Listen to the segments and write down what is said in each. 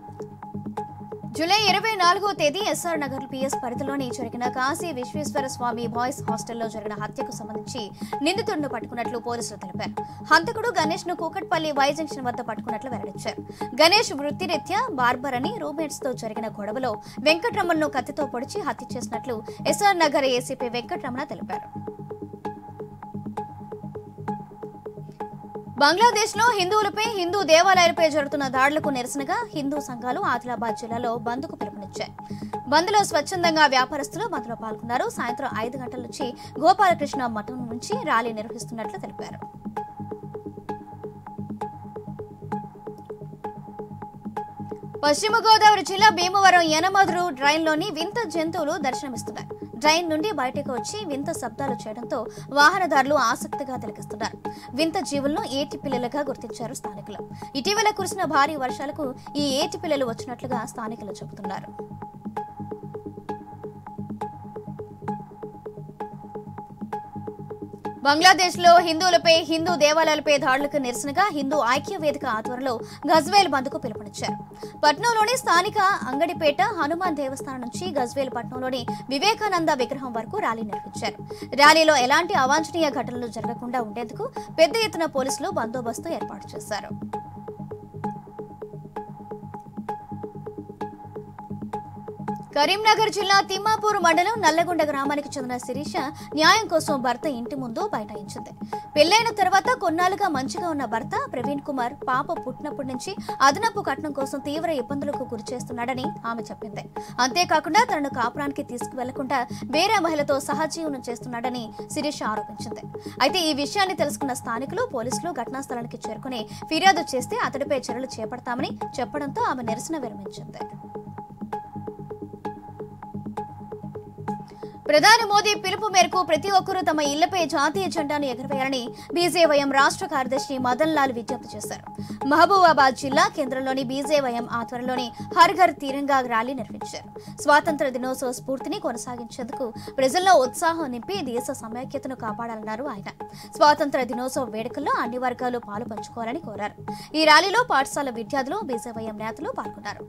July ఇరవై నాలుగో తేదీ ఎస్ఆర్ నగర్ పిఎస్ పరిధిలోని జరిగిన కాశీ విశ్వేశ్వర స్వామి బాయ్స్ హాస్టల్లో జరిగిన హత్యకు సంబంధించి నిందితుడిని పట్టుకున్నట్లు పోలీసులు తెలిపారు హంతకుడు గణేష్ ను కూకట్పల్లి వై జంక్షన్ వద్ద పట్టుకున్నట్లు వెల్లడించారు గణేష్ వృత్తిరీత్యా బార్బర్ అని రూమ్మేట్స్ తో జరిగిన గొడవలో వెంకటరమణను కత్తితో పొడిచి హత్య చేసినట్లు ఎస్ఆర్ నగర్ ఏసీపీ వెంకటరమణ తెలిపారు బంగ్లాదేశ్ లో హిందువులపై హిందూ దేవాలయాలపై జరుగుతున్న దాడులకు నిరసనగా హిందూ సంఘాలు ఆదిలాబాద్ జిల్లాలో బంద్కు పిలుపునిచ్చాయి బంద్లో స్వచ్ఛందంగా వ్యాపారస్తులు బంద్లో పాల్గొన్నారు సాయంత్రం ఐదు గంటల నుంచి గోపాలకృష్ణ మఠం నుంచి ర్యాలీ నిర్వహిస్తున్నట్లు తెలిపారు పశ్చిమ గోదావరి జిల్లా భీమవరం యనమదురు డ్రైన్లోని వింత జంతువులు దర్శనమిస్తున్నాయి డ్రైన్ నుండి బయటకు వచ్చి వింత శబ్దాలు చేయడంతో వాహనదారులు ఆసక్తిగా తిలకిస్తున్నారు వింత జీవులను ఏటి పిల్లలుగా గుర్తించారు స్థానికులు ఇటీవల కురిసిన భారీ వర్షాలకు ఈ ఏటి పిల్లలు వచ్చినట్లుగా స్థానికులు చెబుతున్నారు బంగ్లాదేశ్ లో హిందువులపై హిందూ దేవాలయాలపై దాడులకు నిరసనగా హిందూ ఐక్య వేదిక ఆధ్వర్యంలో గజ్వేల్ బంద్కు పిలుపునిచ్చారు పట్నంలోని స్థానిక అంగడిపేట హనుమాన్ దేవస్థానం నుంచి గజ్వేల్ పట్నంలోని వివేకానంద విగ్రహం వరకు ర్యాలీ నిర్వహించారు ర్యాలీలో ఎలాంటి అవాంఛనీయ ఘటనలు జరగకుండా ఉండేందుకు పెద్ద ఎత్తున పోలీసులు బందోబస్తు ఏర్పాటు చేశారు కరీంనగర్ జిల్లా తిమ్మాపూర్ మండలం నల్లగొండ గ్రామానికి చెందిన శిరీష న్యాయం కోసం భర్త ఇంటి ముందు బైఠాయించింది పెళ్లైన తర్వాత కొన్నాళ్లుగా మంచిగా ఉన్న భర్త ప్రవీణ్ కుమార్ పాప పుట్టినప్పటి నుంచి అదనపు కట్నం కోసం తీవ్ర ఇబ్బందులకు గురి చేస్తున్నాడని ఆమె చెప్పింది అంతేకాకుండా తనను కాపురానికి తీసుకువెళ్లకుండా వేరే మహిళతో సహజీవనం చేస్తున్నాడని శిరీష ఆరోపించింది అయితే ఈ విషయాన్ని తెలుసుకున్న స్థానికులు పోలీసులు ఘటనా స్థలానికి చేరుకుని ఫిర్యాదు చేస్తే అతడిపై చర్యలు చేపడతామని చెప్పడంతో ఆమె నిరసన విరమించింది ప్రధాని మోదీ పిలుపు మేరకు ప్రతి ఒక్కరూ తమ ఇళ్లపై జాతీయ జెండాను ఎగురవేయాలని బీజేవైఎం రాష్ట్ర కార్యదర్శి మదన్ లాల్ విజ్ఞప్తి చేశారు మహబూబాబాద్ జిల్లా కేంద్రంలోని బీజేవైఎం ఆధ్వర్యంలోని హర్ ఘర్ తిరంగా ర్యాలీ నిర్వహించారు స్వాతంత్ర దినోత్సవ స్ఫూర్తిని కొనసాగించేందుకు ప్రజల్లో ఉత్సాహం నింపి దేశ సమైక్యతను కాపాడాలన్నారు ఆయన స్వాతంత్ర దినోత్సవ వేడుకల్లో అన్ని వర్గాలు పాలు పంచుకోవాలని కోరారు ఈ ర్యాలీలో పాఠశాల విద్యార్థులు బీజేవైఎం నేతలు పాల్గొన్నారు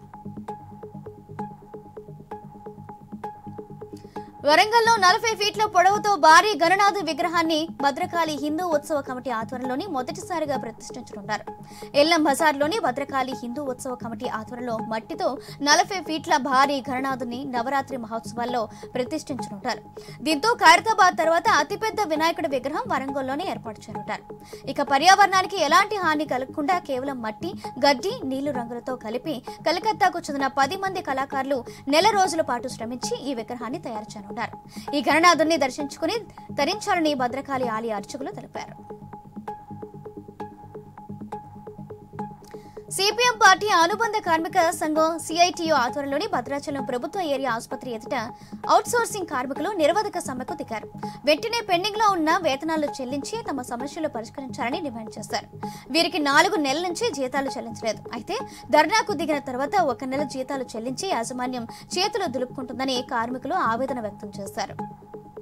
వరంగల్లో నలభై ఫీట్ల పొడవుతో భారీ గణనాథ విగ్రహాన్ని భద్రకాళి హిందూ ఉత్సవ కమిటీ ఆధ్వర్యంలోని మొదటిసారిగా ప్రతిష్ఠించనున్నారు ఎల్లం బజార్లోని భద్రకాళి హిందూ ఉత్సవ కమిటీ ఆధ్వర్యంలో మట్టితో నలభై ఫీట్ల భారీ గణనాథుని నవరాత్రి మహోత్సవాల్లో ప్రతిష్ఠించనుంటారు దీంతో ఖైరతాబాద్ తర్వాత అతిపెద్ద వినాయకుడి విగ్రహం వరంగల్లోనే ఏర్పాటు చేయనుంటారు ఇక పర్యావరణానికి ఎలాంటి హాని కలగకుండా కేవలం మట్టి గడ్డి నీళ్లు రంగులతో కలిపి కలకత్తాకు చెందిన పది మంది కళాకారులు నెల రోజుల పాటు శ్రమించి ఈ విగ్రహాన్ని తయారు చేయనున్నారు ఈ గణనాథుని దర్శించుకుని తరించాలని భద్రకాళి ఆలయ అర్చకులు తెలిపారు సిపిఎం పార్టీ అనుబంధ కార్మిక సంఘం సిఐటియు ఆధ్వర్యంలోని భద్రాచలం ప్రభుత్వ ఏరియా ఆసుపత్రి ఎదుట అవుట్సోర్సింగ్ కార్మికులు నిరవధిక సమ్మెకు దిగారు వెంటనే పెండింగ్ లో ఉన్న వేతనాలు చెల్లించి తమ సమస్యలు పరిష్కరించాలని డిమాండ్ చేశారు వీరికి నాలుగు నెలల నుంచి జీతాలు చెల్లించలేదు అయితే ధర్నాకు దిగిన తర్వాత ఒక నెల జీతాలు చెల్లించి యాజమాన్యం చేతులు దులుపుకుంటుందని కార్మికులు ఆవేదన వ్యక్తం చేశారు